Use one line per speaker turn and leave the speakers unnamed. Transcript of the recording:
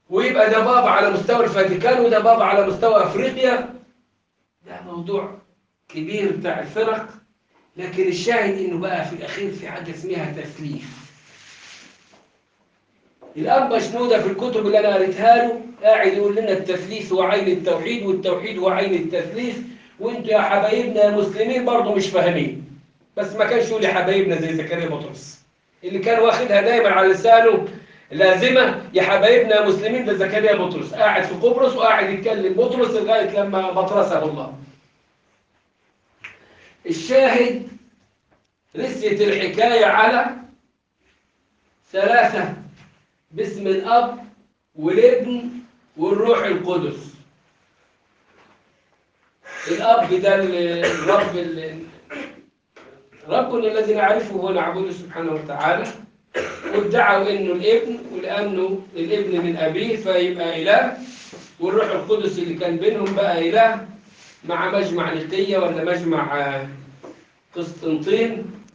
ويبقى ده بابا على مستوى الفاتيكان وده بابا على مستوى افريقيا ده موضوع كبير بتاع الفرق لكن الشاهد انه بقى في الاخير في حاجه اسمها تثليث الأنبا شنودة في الكتب اللي أنا قريتها له قاعد يقول لنا التثليث هو عين التوحيد والتوحيد هو عين التثليث وانتوا يا حبايبنا يا مسلمين برضه مش فاهمين بس ما كانش يقول يا حبايبنا زي زكريا بطرس اللي كان واخدها دايما على لسانه لازمة يا حبايبنا يا مسلمين ده زكريا بطرس قاعد في قبرص وقاعد يتكلم بطرس لغاية لما بطرسه الله الشاهد رسيت الحكاية على ثلاثة باسم الأب والابن والروح القدس الأب ده الرب ال- ربنا الذي نعرفه ونعبده سبحانه وتعالى وادعوا انه الابن ولانه الابن من ابيه فيبقى اله والروح القدس اللي كان بينهم بقى اله مع مجمع نقيه ولا مجمع آه، قسطنطين